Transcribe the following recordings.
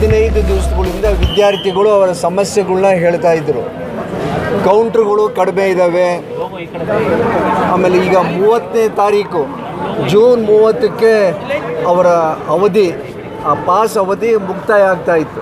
ಹದಿನೈದು ದಿವಸಗಳಿಂದ ವಿದ್ಯಾರ್ಥಿಗಳು ಅವರ ಸಮಸ್ಯೆಗಳನ್ನ ಹೇಳ್ತಾ ಇದ್ದರು ಕೌಂಟ್ರುಗಳು ಕಡಿಮೆ ಇದ್ದಾವೆ ಆಮೇಲೆ ಈಗ ಮೂವತ್ತನೇ ತಾರೀಕು ಜೂನ್ ಮೂವತ್ತಕ್ಕೆ ಅವರ ಅವಧಿ ಆ ಪಾಸ್ ಅವಧಿ ಮುಕ್ತಾಯ ಆಗ್ತಾ ಇತ್ತು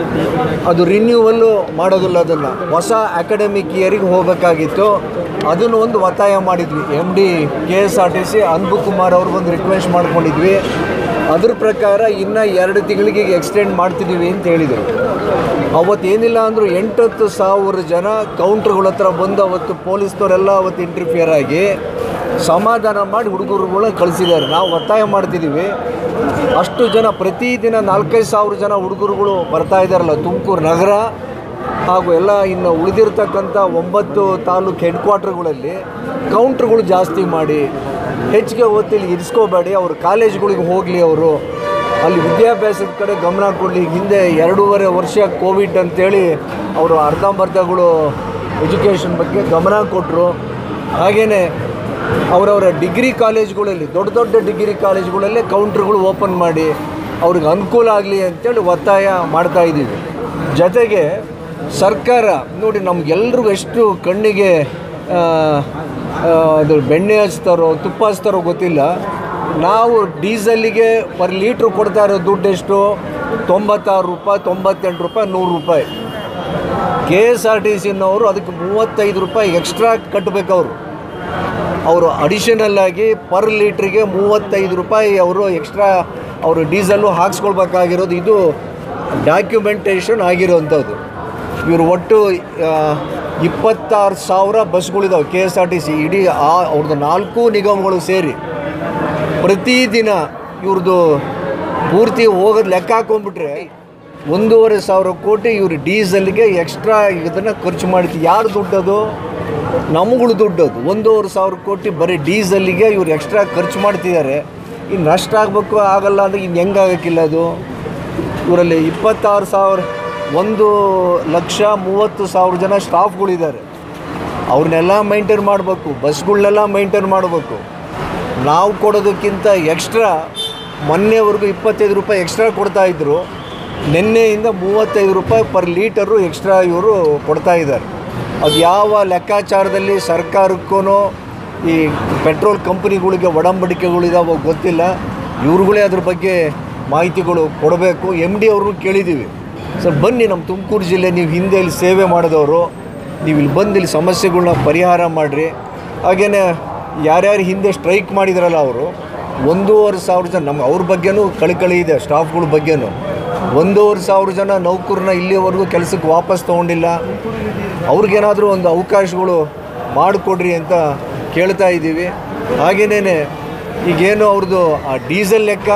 ಅದು ರಿನ್ಯೂವಲ್ಲು ಮಾಡೋದಿಲ್ಲ ಅದನ್ನು ಹೊಸ ಅಕಾಡೆಮಿಕ್ ಇಯರಿಗೆ ಹೋಗಬೇಕಾಗಿತ್ತು ಅದನ್ನು ಒಂದು ಒತ್ತಾಯ ಮಾಡಿದ್ವಿ M D K S R T C Anbu Kumar ಅವ್ರಿಗೊಂದು ರಿಕ್ವೆಸ್ಟ್ ಮಾಡ್ಕೊಂಡಿದ್ವಿ ಅದ್ರ ಪ್ರಕಾರ ಇನ್ನು ಎರಡು ತಿಂಗಳಿಗೆ ಎಕ್ಸ್ಟೆಂಡ್ ಮಾಡ್ತಿದ್ದೀವಿ ಅಂತ ಹೇಳಿದರು ಅವತ್ತು ಏನಿಲ್ಲ ಅಂದರೂ ಎಂಟತ್ತು ಸಾವಿರ ಜನ ಕೌಂಟ್ರುಗಳ ಹತ್ರ ಬಂದು ಅವತ್ತು ಪೊಲೀಸ್ನವರೆಲ್ಲ ಅವತ್ತು ಇಂಟರ್ಫಿಯರ್ ಆಗಿ ಸಮಾಧಾನ ಮಾಡಿ ಹುಡುಗರುಗಳ ಕಳಿಸಿದ್ದಾರೆ ನಾವು ಒತ್ತಾಯ ಮಾಡ್ತಿದ್ದೀವಿ ಅಷ್ಟು ಜನ ಪ್ರತಿದಿನ ನಾಲ್ಕೈದು ಸಾವಿರ ಜನ ಹುಡುಗರುಗಳು ಬರ್ತಾ ಇದ್ದಾರಲ್ಲ ತುಮಕೂರು ನಗರ ಹಾಗೂ ಎಲ್ಲ ಇನ್ನು ಉಳಿದಿರ್ತಕ್ಕಂಥ ಒಂಬತ್ತು ತಾಲೂಕು ಹೆಡ್ ಕ್ವಾರ್ಟರ್ಗಳಲ್ಲಿ ಕೌಂಟ್ರುಗಳು ಜಾಸ್ತಿ ಮಾಡಿ ಹೆಚ್ಚಿಗೆ ಹೊತ್ತಿಲ್ಲಿ ಇರಿಸ್ಕೋಬೇಡಿ ಅವರು ಕಾಲೇಜ್ಗಳಿಗೆ ಹೋಗಲಿ ಅವರು ಅಲ್ಲಿ ವಿದ್ಯಾಭ್ಯಾಸದ ಕಡೆ ಗಮನ ಕೊಡಲಿ ಹಿಂದೆ ಎರಡೂವರೆ ವರ್ಷ ಕೋವಿಡ್ ಅಂತೇಳಿ ಅವರು ಅರ್ಧಂಬರ್ಧಗಳು ಎಜುಕೇಷನ್ ಬಗ್ಗೆ ಗಮನ ಕೊಟ್ಟರು ಹಾಗೆಯೇ ಅವರವರ ಡಿಗ್ರಿ ಕಾಲೇಜ್ಗಳಲ್ಲಿ ದೊಡ್ಡ ದೊಡ್ಡ ಡಿಗ್ರಿ ಕಾಲೇಜ್ಗಳಲ್ಲೇ ಕೌಂಟ್ರುಗಳು ಓಪನ್ ಮಾಡಿ ಅವ್ರಿಗೆ ಅನುಕೂಲ ಆಗಲಿ ಅಂತೇಳಿ ಒತ್ತಾಯ ಮಾಡ್ತಾ ಇದ್ದೀವಿ ಜೊತೆಗೆ ಸರ್ಕಾರ ನೋಡಿ ನಮಗೆಲ್ರಿಗೂ ಎಷ್ಟು ಕಣ್ಣಿಗೆ ಆ, ಆ, ಅದು ಬೆಣ್ಣೆ ಹಚ್ತಾರೋ ತುಪ್ಪ ಹಚ್ತಾರೋ ಗೊತ್ತಿಲ್ಲ ನಾವು ಡೀಸೆಲ್ಲಿಗೆ ಪರ್ ಲೀಟ್ರ್ ಕೊಡ್ತಾ ಇರೋ ದುಡ್ಡು ಎಷ್ಟು ತೊಂಬತ್ತಾರು ರೂಪಾಯಿ ತೊಂಬತ್ತೆಂಟು ರೂಪಾಯಿ ನೂರು ರೂಪಾಯಿ ಕೆ ಎಸ್ ಆರ್ ಟಿ ಸಿನವರು ಅದಕ್ಕೆ ಮೂವತ್ತೈದು ರೂಪಾಯಿ ಎಕ್ಸ್ಟ್ರಾ ಕಟ್ಟಬೇಕು ಅವರು ಅವರು ಅಡಿಷನಲ್ ಆಗಿ ಪರ್ ಲೀಟ್ರಿಗೆ ಮೂವತ್ತೈದು ರೂಪಾಯಿ ಅವರು ಎಕ್ಸ್ಟ್ರಾ ಅವರು ಡೀಸೆಲ್ಲು ಹಾಕ್ಸ್ಕೊಳ್ಬೇಕಾಗಿರೋದು ಇದು ಡಾಕ್ಯುಮೆಂಟೇಷನ್ ಆಗಿರೋವಂಥದ್ದು ಇವರು ಒಟ್ಟು ಆ, ಇಪ್ಪತ್ತಾರು ಸಾವಿರ ಬಸ್ಗಳಿದಾವೆ K S R T C ಇಡೀ ಆ ಅವ್ರದ್ದು ನಾಲ್ಕು ನಿಗಮಗಳು ಸೇರಿ ಪ್ರತಿದಿನ ಇವ್ರದ್ದು ಪೂರ್ತಿ ಹೋಗೋದು ಲೆಕ್ಕ ಹಾಕೊಂಡ್ಬಿಟ್ರೆ ಒಂದೂವರೆ ಸಾವಿರ ಕೋಟಿ ಇವರು ಡೀಸೆಲ್ಗೆ ಎಕ್ಸ್ಟ್ರಾ ಇದನ್ನು ಖರ್ಚು ಮಾಡ್ತೀವಿ ಯಾರು ದುಡ್ಡದು ನಮ್ಗಳು ದುಡ್ಡದು ಒಂದೂವರೆ ಸಾವಿರ ಕೋಟಿ ಬರೀ ಡೀಸೆಲ್ಲಿಗೆ ಇವ್ರು ಎಕ್ಸ್ಟ್ರಾ ಖರ್ಚು ಮಾಡ್ತಿದ್ದಾರೆ ಇನ್ನು ನಷ್ಟ ಆಗಬೇಕು ಆಗಲ್ಲ ಅಂದರೆ ಇನ್ನು ಹೆಂಗೆ ಆಗೋಕ್ಕಿಲ್ಲ ಅದು ಇವರಲ್ಲಿ ಇಪ್ಪತ್ತಾರು ಸಾವಿರ ಒಂದು ಲಕ್ಷ ಮೂವತ್ತು ಸಾವಿರ ಜನ ಸ್ಟಾಫ್ಗಳಿದ್ದಾರೆ ಅವ್ರನ್ನೆಲ್ಲ ಮೈಂಟೈನ್ ಮಾಡಬೇಕು ಬಸ್ಗಳನ್ನೆಲ್ಲ ಮೈಂಟೈನ್ ಮಾಡಬೇಕು ನಾವು ಕೊಡೋದಕ್ಕಿಂತ ಎಕ್ಸ್ಟ್ರಾ ಮೊನ್ನೆವರೆಗೂ ಇಪ್ಪತ್ತೈದು ರೂಪಾಯಿ ಎಕ್ಸ್ಟ್ರಾ ಕೊಡ್ತಾಯಿದ್ರು ನಿನ್ನೆಯಿಂದ ಮೂವತ್ತೈದು ರೂಪಾಯಿ ಪರ್ ಲೀಟರು ಎಕ್ಸ್ಟ್ರಾ ಇವರು ಕೊಡ್ತಾ ಇದ್ದಾರೆ ಅದು ಯಾವ ಲೆಕ್ಕಾಚಾರದಲ್ಲಿ ಸರ್ಕಾರಕ್ಕೂ ಈ ಪೆಟ್ರೋಲ್ ಕಂಪ್ನಿಗಳಿಗೆ ಒಡಂಬಡಿಕೆಗಳಿದಾವೋ ಗೊತ್ತಿಲ್ಲ ಇವ್ರುಗಳೇ ಅದ್ರ ಬಗ್ಗೆ ಮಾಹಿತಿಗಳು ಕೊಡಬೇಕು ಎಮ್ ಡಿ ಅವ್ರನ್ನೂ ಕೇಳಿದ್ದೀವಿ ಸರ್ ಬನ್ನಿ ನಮ್ಮ ತುಮಕೂರು ಜಿಲ್ಲೆ ನೀವು ಹಿಂದೆ ಇಲ್ಲಿ ಸೇವೆ ಮಾಡಿದವರು ನೀವು ಇಲ್ಲಿ ಬಂದು ಇಲ್ಲಿ ಸಮಸ್ಯೆಗಳ್ನ ಪರಿಹಾರ ಮಾಡಿರಿ ಹಾಗೆಯೇ ಯಾರ್ಯಾರು ಹಿಂದೆ ಸ್ಟ್ರೈಕ್ ಮಾಡಿದ್ರಲ್ಲ ಅವರು ಒಂದೂವರೆ ಸಾವಿರ ಜನ ನಮ್ಮ ಅವ್ರ ಬಗ್ಗೆನೂ ಕಳಕಳಿ ಇದೆ ಸ್ಟಾಫ್ಗಳ ಬಗ್ಗೆನೂ ಒಂದೂವರೆ ಸಾವಿರ ಜನ ನೌಕರನ್ನ ಇಲ್ಲಿವರೆಗೂ ಕೆಲಸಕ್ಕೆ ವಾಪಸ್ ತೊಗೊಂಡಿಲ್ಲ ಅವ್ರಿಗೇನಾದರೂ ಒಂದು ಅವಕಾಶಗಳು ಮಾಡಿಕೊಡ್ರಿ ಅಂತ ಕೇಳ್ತಾ ಇದ್ದೀವಿ ಹಾಗೆಯೇ ಈಗೇನು ಅವ್ರದ್ದು ಆ ಡೀಸೆಲ್ ಲೆಕ್ಕ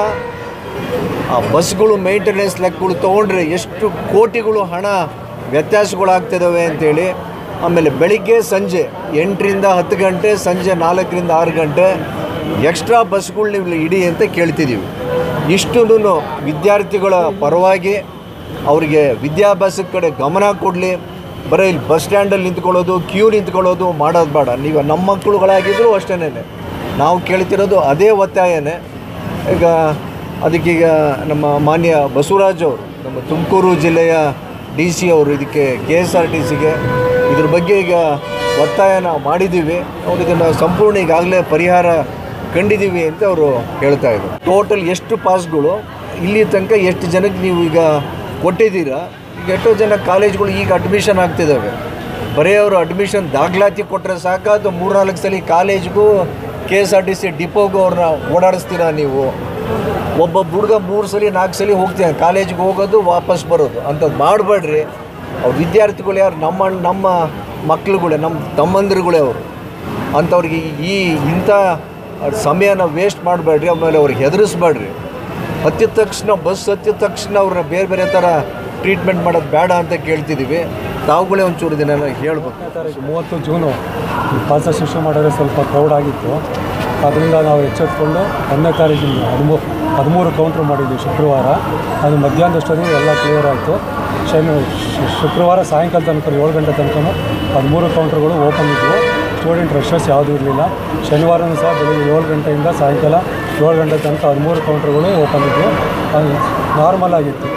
ಆ ಬಸ್ಗಳು ಮೇಂಟೆನೆನ್ಸ್ ಲೆಕ್ಕಗಳು ತೊಗೊಂಡ್ರೆ ಎಷ್ಟು ಕೋಟಿಗಳು ಹಣ ವ್ಯತ್ಯಾಸಗಳಾಗ್ತಿದ್ದಾವೆ ಅಂತೇಳಿ ಆಮೇಲೆ ಬೆಳಿಗ್ಗೆ ಸಂಜೆ ಎಂಟರಿಂದ ಹತ್ತು ಗಂಟೆ ಸಂಜೆ ನಾಲ್ಕರಿಂದ ಆರು ಗಂಟೆ ಎಕ್ಸ್ಟ್ರಾ ಬಸ್ಗಳು ನೀವು ಇಡಿ ಅಂತ ಕೇಳ್ತಿದ್ದೀವಿ ಇಷ್ಟೂ ವಿದ್ಯಾರ್ಥಿಗಳ ಪರವಾಗಿ ಅವರಿಗೆ ವಿದ್ಯಾಭ್ಯಾಸದ ಕಡೆ ಗಮನ ಕೊಡಲಿ ಬರೀ ಇಲ್ಲಿ ಬಸ್ ಸ್ಟ್ಯಾಂಡಲ್ಲಿ ನಿಂತ್ಕೊಳ್ಳೋದು ಕ್ಯೂ ನಿಂತ್ಕೊಳ್ಳೋದು ಮಾಡೋದು ಬೇಡ ನೀವು ನಮ್ಮ ಮಕ್ಕಳುಗಳಾಗಿದ್ದರೂ ಅಷ್ಟೇನೆ ನಾವು ಕೇಳ್ತಿರೋದು ಅದೇ ಒತ್ತಾಯನೇ ಈಗ ಅದಕ್ಕೀಗ ನಮ್ಮ ಮಾನ್ಯ ಬಸವರಾಜ್ ಅವರು ನಮ್ಮ ತುಮಕೂರು ಜಿಲ್ಲೆಯ ಡಿ ಸಿ ಅವರು ಇದಕ್ಕೆ ಕೆ ಎಸ್ ಆರ್ ಟಿ ಸಿಗೆ ಇದ್ರ ಬಗ್ಗೆ ಈಗ ಒತ್ತಾಯನ ಮಾಡಿದ್ದೀವಿ ಅವ್ರು ಇದನ್ನು ಸಂಪೂರ್ಣ ಈಗಾಗಲೇ ಪರಿಹಾರ ಕಂಡಿದ್ದೀವಿ ಅಂತ ಅವರು ಹೇಳ್ತಾ ಇದ್ದಾರೆ ಟೋಟಲ್ ಎಷ್ಟು ಪಾಸ್ಗಳು ಇಲ್ಲಿ ತನಕ ಎಷ್ಟು ಜನಕ್ಕೆ ನೀವು ಈಗ ಕೊಟ್ಟಿದ್ದೀರಾ ಈಗ ಎಷ್ಟೋ ಜನ ಕಾಲೇಜ್ಗಳು ಈಗ ಅಡ್ಮಿಷನ್ ಆಗ್ತಿದ್ದಾವೆ ಬರೀ ಅವರು ಅಡ್ಮಿಷನ್ ದಾಖಲಾತಿ ಕೊಟ್ಟರೆ ಸಾಕು ಅದು ಮೂರ್ನಾಲ್ಕು ಸಲ ಕಾಲೇಜ್ಗೂ K S R T C ಡಿಪೋಗೂ ಅವ್ರನ್ನ ಓಡಾಡಿಸ್ತೀರಾ ನೀವು ಒಬ್ಬೊಬ್ಬ ಹುಡುಗ ಮೂರು ಸಲ ನಾಲ್ಕು ಸಲ ಹೋಗ್ತಾನೆ ಕಾಲೇಜಿಗೆ ಹೋಗೋದು ವಾಪಸ್ ಬರೋದು ಅಂಥದ್ದು ಮಾಡಬೇಡ್ರಿ ಅವ್ರು ವಿದ್ಯಾರ್ಥಿಗಳು ಯಾರು ನಮ್ಮ ನಮ್ಮ ಮಕ್ಳುಗಳೇ ನಮ್ಮ ತಮ್ಮಂದಿರುಗಳೇ ಅವರು ಅಂಥವ್ರಿಗೆ ಈ ಇಂಥ ಸಮಯನ ವೇಸ್ಟ್ ಮಾಡಬೇಡ್ರಿ ಆಮೇಲೆ ಅವ್ರಿಗೆ ಹೆದರಿಸ್ಬೇಡ್ರಿ ಹತ್ತಿದ ತಕ್ಷಣ ಬಸ್ ಹತ್ತಿದ ತಕ್ಷಣ ಅವ್ರನ್ನ ಬೇರೆ ಬೇರೆ ಥರ ಟ್ರೀಟ್ಮೆಂಟ್ ಮಾಡೋದು ಬೇಡ ಅಂತ ಕೇಳ್ತಿದ್ದೀವಿ ತಾವುಗಳೇ ಒಂಚೂರು ದಿನ ಹೇಳ್ಬೇಕು ತಾರೀಕು ಮೂವತ್ತು ಜೂನು ಪಾಸ ಶಿಕ್ಷೆ ಮಾಡಿದ್ರೆ ಸ್ವಲ್ಪ ಕ್ರೌಡ್ ಆಗಿತ್ತು ಅದರಿಂದ ನಾವು ಎಚ್ಚೆತ್ಕೊಂಡು ಒಂದನೇ ತಾರೀಕಿನ ಹದಿಮೂರು ಹದಿಮೂರು ಕೌಂಟ್ರ್ ಮಾಡಿದ್ವಿ ಶುಕ್ರವಾರ ಅದು ಮಧ್ಯಾಹ್ನದಷ್ಟೊತ್ತಿಗೆ ಎಲ್ಲ ಕ್ಲಿಯರ್ ಆಯಿತು ಶನಿ ಶು- ಶುಕ್ರವಾರ ಸಾಯಂಕಾಲ ತನಕ ಏಳು ಗಂಟೆ ತನಕ ಹದಿಮೂರು ಕೌಂಟ್ರ್ಗಳು ಓಪನ್ ಇದ್ವು ಸ್ಟೂಡೆಂಟ್ ರಶಸ್ ಯಾವುದೂ ಇರಲಿಲ್ಲ ಶನಿವಾರನೂ ಸಹ ಬೆಳಿಗ್ಗೆ ಏಳು ಗಂಟೆಯಿಂದ ಸಾಯಂಕಾಲ ಏಳು ಗಂಟೆ ತನಕ ಹದಿಮೂರು ಕೌಂಟ್ರ್ಗಳು ಓಪನ್ ಇದ್ವು ಅದು ನಾರ್ಮಲ್ ಆಗಿತ್ತು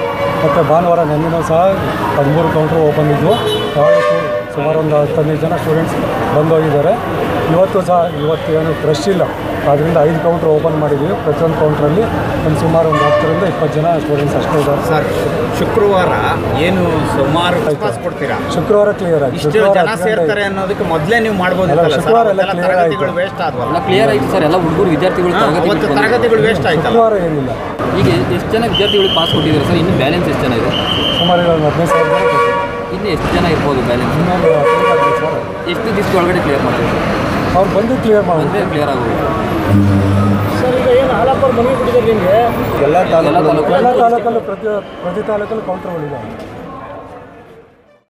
ಮತ್ತು ಭಾನುವಾರ ನೆನ್ನೆನೂ ಸಹ ಹದಿಮೂರು ಕೌಂಟ್ರ್ ಓಪನ್ ಇದ್ವು ಯಾವತ್ತೂ ಸುಮಾರು ಒಂದು ಹತ್ತೈದು ಜನ ಸ್ಟೂಡೆಂಟ್ಸ್ ಬಂದೋಗಿದ್ದಾರೆ ಇವತ್ತು ಸಹ ಇವತ್ತು ಏನು ಫ್ರೆಶ್ ಇಲ್ಲ ಆದ್ದರಿಂದ ಐದು ಕೌಂಟ್ರ್ ಓಪನ್ ಮಾಡಿದ್ದೀವಿ ಪ್ರತಿಯೊಂದು ಕೌಂಟ್ರಲ್ಲಿ ಒಂದು ಸುಮಾರು ಒಂದು ಹತ್ತರಿಂದ ಇಪ್ಪತ್ತು ಜನ ಸ್ಟೂಡೆಂಟ್ಸ್ ಅಷ್ಟೇ ಇದ್ದಾರೆ ಸರ್ ಶುಕ್ರವಾರ ಏನು ಸುಮಾರು ಪಾಸ್ ಕೊಡ್ತೀರಾ ಶುಕ್ರವಾರ ಕ್ಲಿಯರ್ ಆಯ್ತು ಇಷ್ಟು ಶುಕ್ರವಾರ ಜನ ಹತ್ತು ಗಂಟೆ- ಸೇರ್ತಾರೆ ಅನ್ನೋದಕ್ಕೆ ಮೊದಲೇ ನೀವು ಮಾಡ್ಬೋದಿತ್ತಲ್ಲ ಅಲ್ಲ, ಸರ್ ಶುಕ್ರವಾರ ಎಲ್ಲ ಅವತ್ತೆಲ್ಲ clear ತರಗತಿಗಳು ಆಯ್ತು. ವೇಸ್ಟ್ ಆದ್ವಲ್ಲ ಎಲ್ಲ ಕ್ಲಿಯರ್ ಆಯಿತು ಸರ್ ಎಲ್ಲ ಹುಡುಗರು ವಿದ್ಯಾರ್ಥಿಗಳು ಹಾ, ತರಗತಿ ಅವತ್ತು ಬಿಟ್ಟು ತರಗತಿಗಳು ವೇಸ್ಟ್ ಆಯ್ತಲ್ಲ ಶುಕ್ರವಾರ ಏನಿಲ್ಲ ಈಗ ಎಷ್ಟು ಜನ ವಿದ್ಯಾರ್ಥಿಗಳಿಗೆ ಪಾಸ್ ಕೊಟ್ಟಿದ್ದಾರೆ ಸರ್ ಇನ್ನು ಬ್ಯಾಲೆನ್ಸ್ ಎಷ್ಟು ಜನ ಇದೆ ಸುಮಾರು ಈಗ ಒಂದು ಹದಿನೈದು ಸಾವಿರ ಜನ ಕೊಟ್ಟಿದ್ದಾರೆ. ಇನ್ನು ಎಷ್ಟು ಜನ ಇರ್ಬೋದು ಬ್ಯಾಲೆನ್ಸ್ ಇನ್ನೊಂದು ಹತ್ತರಿಂದ ಹದಿನೈದು ಸಾವಿರ ಎಷ್ಟು ದಿವಸ ಒಳಗಡೆ ಕ್ಲಿಯರ್ ಮಾಡ್ತೀವಿ ಸರ್ ಅವ್ರು ಬಂದು ಕ್ಲಿಯರ್ ಮಾಡಿ ಅಂದರೆ ಕ್ಲಿಯರ್ ಆಗೋದು ಎಲ್ಲ ಎಲ್ಲ ತಾಲೂಕು ತಾಲೂಕು ಎಲ್ಲ ತಾಲೂಕಲ್ಲೂ ಪ್ರತಿ ಪ್ರತಿ ತಾಲೂಕಲ್ಲೂ ಕೌಂಟರ್ಗಳಿದ್ದಾವೆ